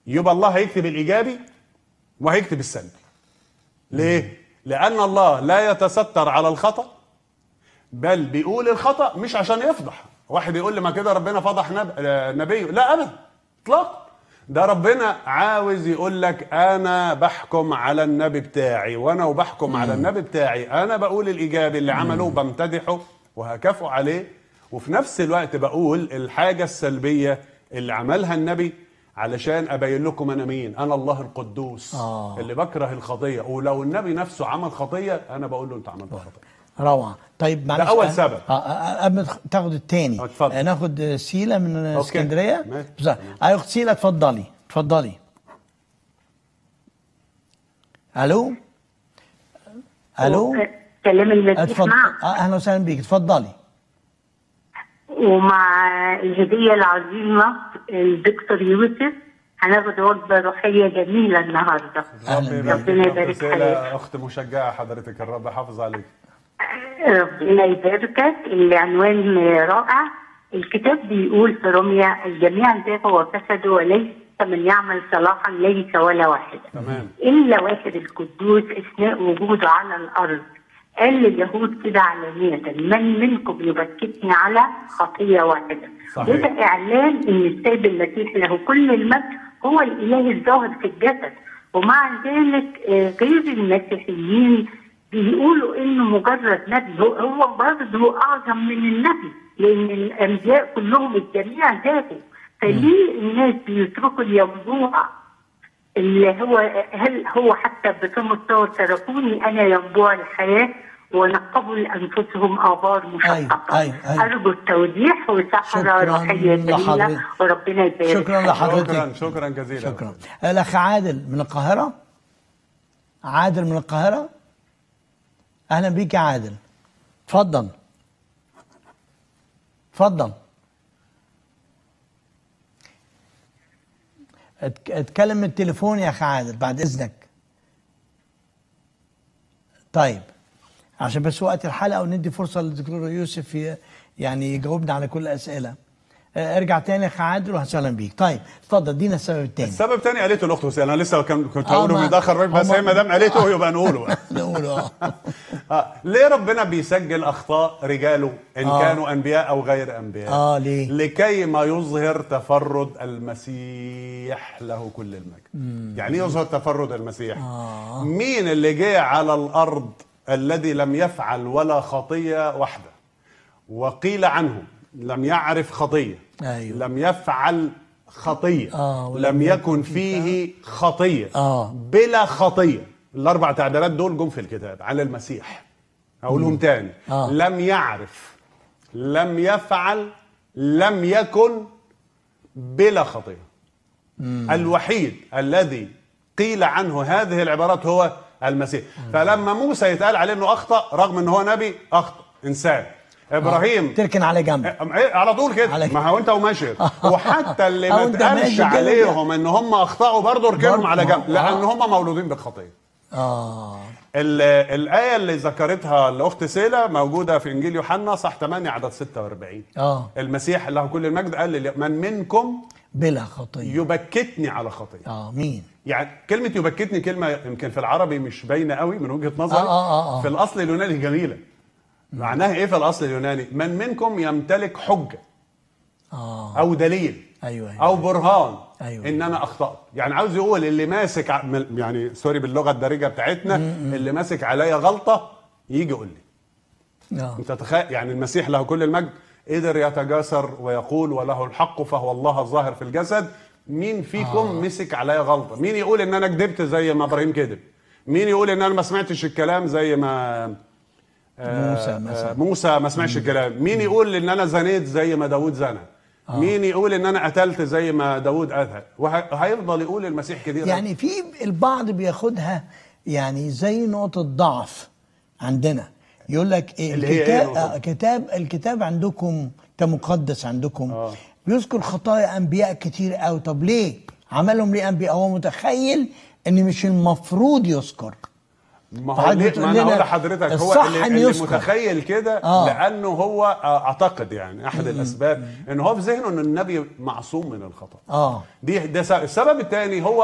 يبقى الله هيكتب الايجابي وهيكتب السلبي ليه لان الله لا يتستر على الخطا بل بيقول الخطا مش عشان يفضح واحد يقول لي ما كده ربنا فضح نب... آه، نبيه لا ابدا اطلاقا ده ربنا عاوز يقول لك انا بحكم على النبي بتاعي وانا وبحكم على النبي بتاعي انا بقول الايجابي اللي عمله بمتدحه وهكافئه عليه وفي نفس الوقت بقول الحاجه السلبيه اللي عملها النبي علشان ابين لكم انا مين انا الله القدوس آه. اللي بكره الخطيه ولو النبي نفسه عمل خطيه انا بقول له انت عملت خطيه روعه طيب معلش أول أه- سبب. اه آه، قبل ما تخ- تاخد التاني آه، اتفضل. آه، ناخد آه، سيلا من آه، أوكي. اسكندريه ماشي. بس- اه اخت سيلا اتفضلي اتفضلي الو الو كلام المسيح اتفضل معك آه، اهلا وسهلا بيك اتفضلي ومع الهدية العظيمة الدكتور يوسف هناخد وجبة روحية جميلة النهاردة أهلا ربي بيك. يبارك ربنا فيك. يبارك أخت سيلا، عليك اخت مشجعه حضرتك الرب حافظ عليك ربنا يباركك العنوان رائع الكتاب بيقول في روميا الجميع زاغوا وفسدوا وليس من يعمل صلاحا ليس ولا واحد تمام إلا واحد القدوس أثناء وجوده على الأرض قال لليهود كده علانية من منكم يبكتني على خطية واحدة صحيح. وده إعلان إن السيد المسيح له كل المجد هو الإله الظاهر في الجسد ومع ذلك آه، غير المسيحيين بيقولوا إنه مجرد نبي هو- هو برضه أعظم من النبي لأن الأنبياء كلهم الجميع ذاته فليه الناس بيتركوا الينبوع اللي هو هل هو حتى بطم الطور تركوني انا ينبوع الحياه ونقبوا لانفسهم ابار مشققه أيوة، أيوة. ارجو التوضيح وسحره شكراً روحيه جميله لحضرتك. وربنا يبارك شكرا شكرا لحضرتك شكرا جزيلا شكرا الاخ عادل من القاهره عادل من القاهره اهلا بيك يا عادل اتفضل اتفضل اتك- اتكلم من التليفون يا اخ عادل بعد اذنك طيب عشان بس وقت الحلقه وندي فرصه للدكتور يوسف ي- يعني يجاوبنا على كل الاسئله اه، ارجع تاني يا اخ عادل وهسهلا بيك طيب اتفضل ادينا السبب التاني السبب الثاني قالته الاخت وسام انا لسه كان- كنت آه، هقوله ما- متاخر بس هما- هي ما دام قالته يبقى نقوله بقى نقوله اه آه. ليه ربنا بيسجل اخطاء رجاله ان آه. كانوا انبياء او غير انبياء اه ليه؟ لكي ما يظهر تفرد المسيح له كل المجد يعني ايه يظهر تفرد المسيح آه. مين اللي جه على الارض الذي لم يفعل ولا خطيه واحده وقيل عنه لم يعرف خطيه أيوه. لم يفعل خطيه آه، ولم لم يكن يكن فيه خطيه آه. بلا خطيه الاربع تعبيرات دول جم في الكتاب على المسيح اقولهم تاني آه. لم يعرف لم يفعل لم يكن بلا خطيه الوحيد الذي قيل عنه هذه العبارات هو المسيح فلما موسى يتقال عليه انه اخطا رغم ان هو نبي اخطا انسان ابراهيم تركن على جنب إيه، على طول كده على- ما هو انت وماشي وحتى اللي أو ما أنت اتقالش ماشي كده عليهم ان هم اخطاوا برضه اركنهم برضه، على جنب آه. لان هم مولودين بالخطيه اه ال- الآية اللي ذكرتها الأخت سيلة موجودة في إنجيل يوحنا صح 8 عدد 46 اه المسيح له كل المجد قال لي من منكم بلا خطيه يبكتني على خطية اه مين يعني كلمة يبكتني كلمة يمكن في العربي مش باينة قوي من وجهة نظري آه، آه، آه، آه. في الأصل اليوناني جميلة معناها إيه في الأصل اليوناني من منكم يمتلك حجة اه أو دليل ايوه ايوه او برهان أيوة. ان انا اخطات يعني عاوز يقول اللي ماسك ع- مل- يعني سوري باللغه الدارجه بتاعتنا اللي ماسك عليا غلطه يجي يقول لي اه انت تخيل يعني المسيح له كل المجد قدر يتجاسر ويقول وله الحق فهو الله الظاهر في الجسد مين فيكم آه. مسك عليا غلطه مين يقول ان انا كذبت زي ما ابراهيم كذب مين يقول ان انا ما سمعتش الكلام زي ما آه، موسى مثلا. آه، موسى ما سمعش الكلام مين يقول ان انا زنيت زي ما داود زنى آه. مين يقول ان انا قتلت زي ما داود قتل وهيفضل يقول المسيح كتير يعني في البعض بياخدها يعني زي نقطة ضعف عندنا يقول لك إيه اللي هي إيه الكتاب نقطة؟ آه كتاب الكتاب عندكم كمقدس عندكم آه. بيذكر خطايا انبياء كتير قوي طب ليه عملهم ليه انبياء هو متخيل ان مش المفروض يذكر ما هو فحضرتك ليه بتقول ما انا لنا اقول لحضرتك هو الصح اللي, أن اللي يذكر. متخيل كده آه. لانه هو آه، اعتقد يعني احد الاسباب ان هو في ذهنه ان النبي معصوم من الخطا اه دي ده سبب. السبب الثاني هو